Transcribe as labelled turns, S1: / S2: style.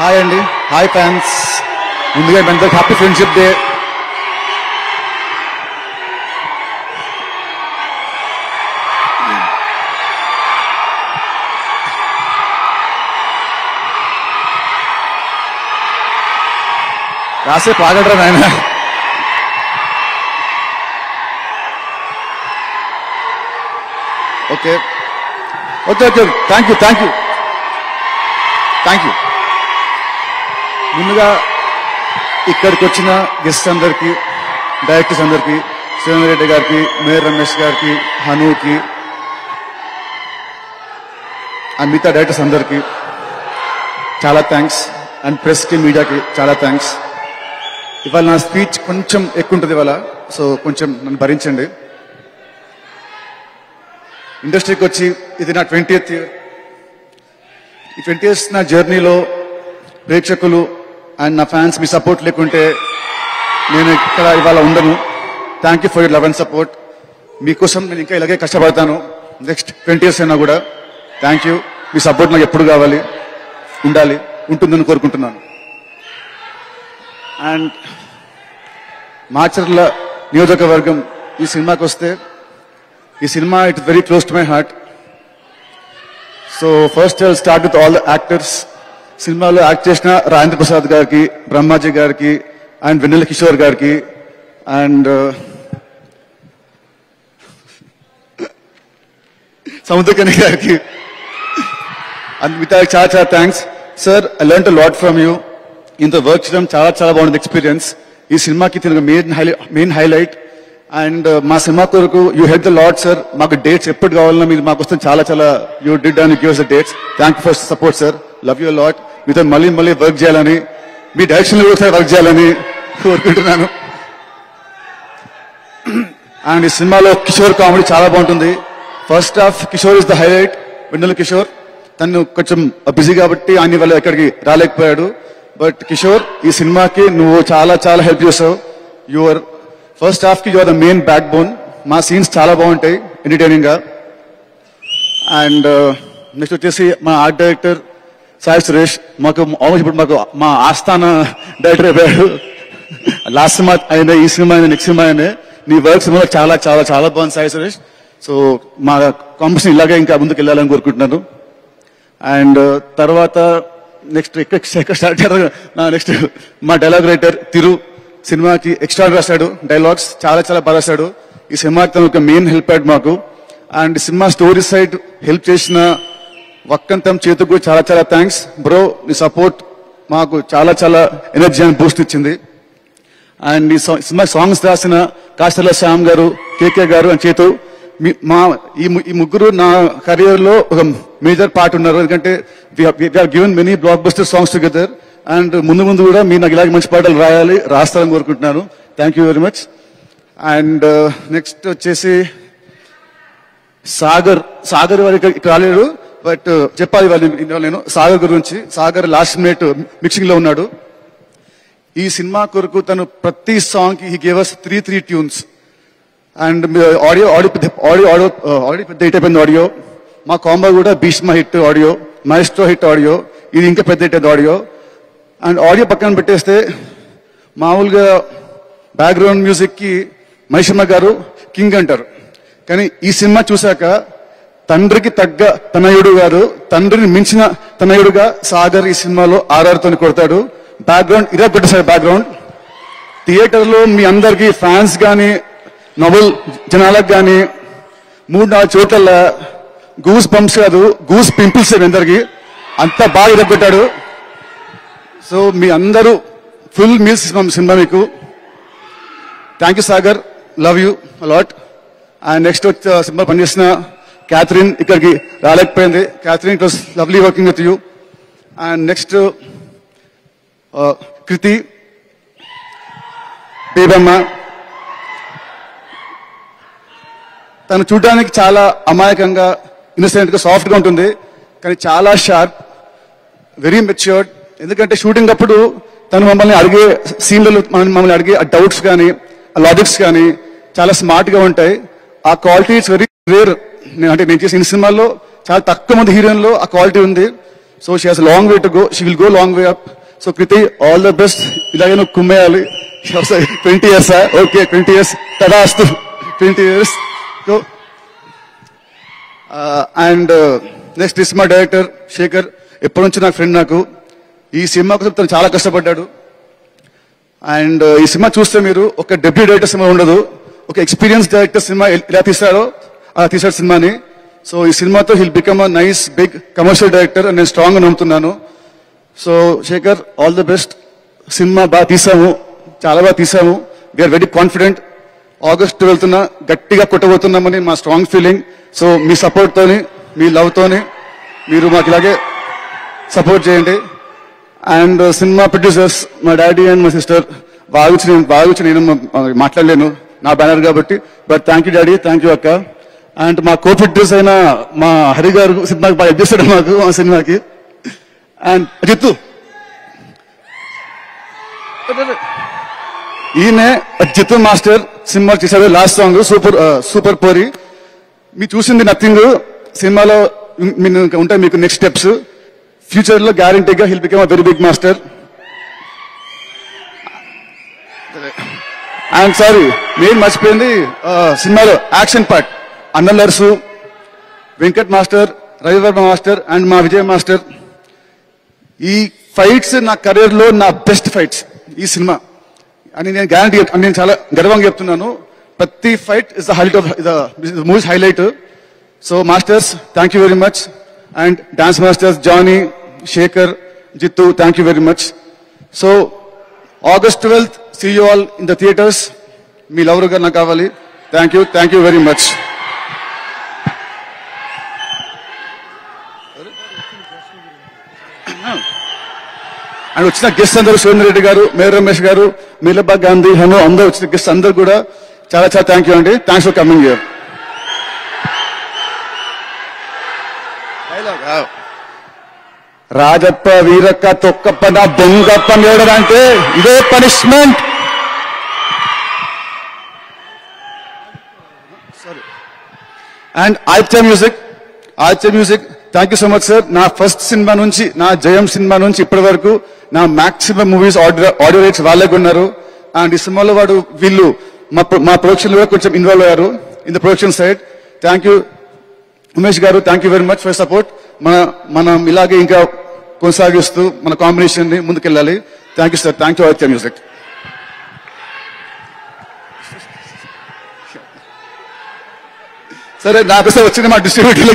S1: hi అండి hi fans ముందుగా మీ అందరికి హ్యాపీ ఫ్రెండ్షిప్ డే రాసే పాగడరా నాయన okay okay okay thank you thank you thank you ముందుగా ఇక్కడికి వచ్చిన గెస్ట్ అందరికి డైరెక్టర్స్ అందరికి శ్రీధర్ రెడ్డి గారికి మేయర్ రమేష్ గారికి హనుకి అండ్ మిగతా డైరెక్టర్స్ అందరికి చాలా థ్యాంక్స్ అండ్ ప్రెస్కి మీడియాకి చాలా థ్యాంక్స్ ఇవాళ నా స్పీచ్ కొంచెం ఎక్కువ ఉంటుంది ఇవాళ సో కొంచెం నన్ను భరించండి ఇండస్ట్రీకి వచ్చి ఇది నా ట్వంటీ ఇయర్ ఈ ట్వంటీ ఇయర్స్ నా జర్నీలో ప్రేక్షకులు అండ్ నా ఫ్యాన్స్ మీ సపోర్ట్ లేకుంటే నేను ఇక్కడ ఇవాళ ఉండను thank you for your love and support మీకోసం నేను ఇంకా ఇలాగే కష్టపడతాను నెక్స్ట్ ట్వంటీ ఇయర్స్ అయినా కూడా థ్యాంక్ యూ మీ సపోర్ట్ నాకు ఎప్పుడు కావాలి ఉండాలి ఉంటుందని కోరుకుంటున్నాను అండ్ మాచర్ల నియోజకవర్గం ఈ సినిమాకి వస్తే ఈ సినిమా it very close to my heart so first start with all the actors సినిమాలో యాక్ట్ చేసిన రాజేంద్ర ప్రసాద్ గారికి బ్రహ్మాజీ గారికి అండ్ వెన్నెల కిషోర్ గారికి అండ్ సముద్రకని గారికి అండ్ మిగతా చాలా చాలా thanks sir I learn to lot from you ఇంత వర్క్ చేయడం చాలా చాలా బాగుంది ఎక్స్పీరియన్స్ ఈ సినిమాకి తిన main highlight main highlight and మా సినిమా కొరకు you help the lot sir మాకు డేట్స్ ఎప్పుడు కావాలన్నా మీరు మాకు వస్తే చాలా చాలా you did and gives the dates thank you for support sir love you lot మీతో మళ్ళీ మళ్ళీ వర్క్ చేయాలని మీ డైరెక్షన్ కూడా ఒకసారి వర్క్ చేయాలని కోరుకుంటున్నాను అండ్ ఈ సినిమాలో కిషోర్ కామెడీ చాలా బాగుంటుంది first half Kishore is the highlight Vennela Kishore తను కొంచెం బిజీ కాబట్టి అన్ని వల్ల ఎక్కడికి రాలేకపోయాడు బట్ కిషోర్ ఈ సినిమాకి నువ్వు చాలా చాలా హెల్ప్ చేసావు యువర్ ఫస్ట్ హాఫ్ కి your the main backbone మా సీన్స్ చాలా బాగుంటాయి ఎంటర్టైనింగ్ గా అండ్ నెక్స్ట్ వచ్చేసి మా ఆర్ట్ డైరెక్టర్ సాయి సురేష్ మాకు ఆల్మోస్ట్ ఇప్పుడు మాకు మా ఆస్థాన డైరెక్టర్ అయిపోయాడు లాస్ట్ సినిమా అయినా ఈ సినిమా అయినా నెక్స్ట్ సినిమా అయినా నీ వర్క్ సినిమా చాలా చాలా చాలా బాగుంది సాయి సురేష్ సో మా కాంపిటీషన్ ఇలాగే ఇంకా ముందుకు వెళ్ళాలని కోరుకుంటున్నాను అండ్ తర్వాత నెక్స్ట్ ఎక్కడ స్టార్ట్ చేయాలి నెక్స్ట్ మా డైలాగ్ రైటర్ తిరు సినిమాకి ఎక్స్ట్రా రాశాడు డైలాగ్స్ చాలా చాలా బాగా రాశాడు ఈ సినిమాకి తను ఒక మెయిన్ హెల్ప్ అయ్యాడు మాకు అండ్ సినిమా స్టోరీ సైడ్ హెల్ప్ చేసిన వక్కంతం చేతుకు కూడా చాలా చాలా థ్యాంక్స్ బ్రో మీ సపోర్ట్ మాకు చాలా చాలా ఎనర్జీ అని బూస్ట్ ఇచ్చింది అండ్ ఈ సా- సినిమా సాంగ్స్ రాసిన కాస్తల శ్యామ్ గారు కేకే గారు అని చేతు మీ- మా ఈ ము- ఈ ముగ్గురు నా కెరియర్ లో ఒక మేజర్ పార్ట్ ఉన్నారు ఎందుకంటే given many blockbuster songs together and ముందు ముందు కూడా మీరు నాకు ఇలాగే మంచి పాటలు రాయాలి రాస్తారని కోరుకుంటున్నాను thank you very much and next వచ్చేసి సాగర్ సాగర్ వారికి ఇక్కడ రాలేడు బట్ చెప్పాలి వాళ్ళు ఇందులో నేను సాగర్ గురించి సాగర్ లాస్ట్ మినిట్ మిక్సింగ్ లో ఉన్నాడు ఈ సినిమా కొరకు తను ప్రతి సాంగ్ కి he gave us three three tunes and audio audio audio audio audio పెద్ద హిట్ అయిపోయింది ఆడియో మా కాంబో కూడా Bheeshma hit audio Maestro hit audio ఇది ఇంకా పెద్ద హిట్ అయింది ఆడియో అండ్ ఆడియో పక్కన పెట్టేస్తే మామూలుగా బ్యాక్గ్రౌండ్ మ్యూజిక్ కి మహిషమ్మ గారు కింగ్ అంటారు కానీ ఈ సినిమా చూశాక తండ్రికి తగ్గ తనయుడు గారు తండ్రిని మించిన తనయుడుగా సాగర్ ఈ సినిమాలో ఆర్ఆర్ తోని కొడతాడు బ్యాక్గ్రౌండ్ ఇదే కొట్టేశాడు బ్యాక్గ్రౌండ్ థియేటర్ లో మీ అందరికి ఫ్యాన్స్ గాని నవల్ జనాలకు గాని మూడు నాలుగు చోట్ల గూస్ బంప్స్ కాదు గూస్ పింపుల్స్ మీ అందరికి అంత బాగా ఇరగొట్టాడు సో మీ అందరూ ఫుల్ మీల్స్ సినిమా మీకు thank you Sagar love you a lot and next వచ్చి సినిమా పనిచేసిన క్యాథరిన్ ఇక్కడికి రాలేకపోయింది Catherine it was lovely working with you and next Kriti Bebamma తను చూడడానికి చాలా అమాయకంగా ఇన్నోసెంట్ గా సాఫ్ట్ గా ఉంటుంది కానీ చాలా షార్ప్ వెరీ మెచ్యూర్డ్ ఎందుకంటే షూటింగ్ అప్పుడు తను మమ్మల్ని అడిగే సీన్లలో మనం- మమ్మల్ని అడిగే ఆ డౌట్స్ కానీ ఆ లాజిక్స్ కానీ చాలా స్మార్ట్ గా ఉంటాయి ఆ క్వాలిటీ ఇట్స్ వెరీ రేర్ అంటే నేను చేసిన ఈ సినిమాల్లో చాలా తక్కువ మంది హీరోయిన్లో ఆ క్వాలిటీ ఉంది so she has long way to go she will go long way up so Kriti all the best ఇలాగే నువ్వు కుమ్మేయాలి twenty years okay twenty years తదాస్తు twenty years so and next ఈ సినిమా డైరెక్టర్ శేఖర్ ఎప్పటి నుంచి నాకు ఫ్రెండ్ నాకు ఈ సినిమా కోసం తను చాలా కష్టపడ్డాడు అండ్ ఈ సినిమా చూస్తే మీరు ఒక డెబ్యూ డైరెక్టర్ సినిమా ఉండదు ఒక ఎక్స్పీరియన్స్ డైరెక్టర్ సినిమా ఎలా తీస్తారో అలా తీసాడు సినిమాని సో ఈ సినిమాతో he'll become a nice big commercial director అని నేను స్ట్రాంగ్ నమ్ముతున్నాను so Shekhar all the best సినిమా బాగా తీసాము చాలా బాగా తీసాము వీఆర్ వెరీ కాన్ఫిడెంట్ ఆగస్ట్ వెళ్తున్నా గట్టిగా కొట్టబోతున్నామని మా స్ట్రాంగ్ ఫీలింగ్ సో మీ సపోర్ట్ తోని మీ లవ్ తోని మీరు మాకు ఇలాగే సపోర్ట్ చేయండి అండ్ సినిమా ప్రొడ్యూసర్స్ మా డాడీ అండ్ మా సిస్టర్ బాగా నేను బాగా నేను మా- మాట్లాడలేను నా బ్యానర్ కాబట్టి but thank you daddy thank you అక్క అండ్ మా కో ప్రొడ్యూసర్ అయిన మా హరి గారు సినిమాకి బాగా help చేశాడు మాకు మా సినిమాకి అండ్ జిత్తు ఈయనే జిత్తు మాస్టర్ సినిమా చేశాడు లాస్ట్ సాంగ్ సూపర్ సూపర్ పోరి మీరు చూసింది నథింగ్ సినిమాలో మీ- ఇంకా ఉంటాయి మీకు నెక్స్ట్ స్టెప్స్ ఫ్యూచర్ లో గ్యారంటీగా he'll become very big master and sorry నేను మర్చిపోయింది ఆ, సినిమాలో యాక్షన్ పార్ట్ అన్నలర్సు Venkat master Ravivarma master and మా విజయ్ మాస్టర్ ఈ ఫైట్స్ నా కెరీర్ లో నా బెస్ట్ ఫైట్స్ ఈ సినిమా అని నేను గ్యారంటీ నేను చాలా గర్వంగా చెప్తున్నాను ప్రతి fight is the highlight of the movies highlight so masters thank you very much and dance masters Jani Shekhar Jittu thank you very much so August twelfth see you all in the theatres మీ లవరుగా నాకు కావాలి thank you thank you very much and వచ్చిన guest అందరూ సురేంద్ర రెడ్డి గారు mayor Ramesh గారు మీలబా గాంధీ హను అందరూ వచ్చిన గెస్ట్ అందరు కూడా చాలా చాలా థ్యాంక్ యూ అండి థ్యాంక్స్ ఫర్ కమింగ్ ఇయర్ రాజప్ప వీరక్క తొక్కప్ప నా బొంగప్ప అంటే ఇదే punishment and Aditya music Aditya music thank you so much sir నా ఫస్ట్ సినిమా నుంచి నా జయం సినిమా నుంచి ఇప్పటి వరకు నా maximum movies audio audio rights వాళ్ళకి ఉన్నారు అండ్ ఈ సినిమాలో వాడు వీళ్ళు మా ప్రొ- మా ప్రొడక్షన్ లో కొంచెం ఇన్వాల్వ్ అయ్యారు in the production side thank you Umesh గారు thank you very much for support మన మనం ఇలాగే ఇంకా కొనసాగిస్తూ మన కాంబినేషన్ ని ముందుకెళ్ళాలి thank you sir thank you Aditya music సరే నాకు వచ్చిన మా డిస్ట్రిబ్యూటర్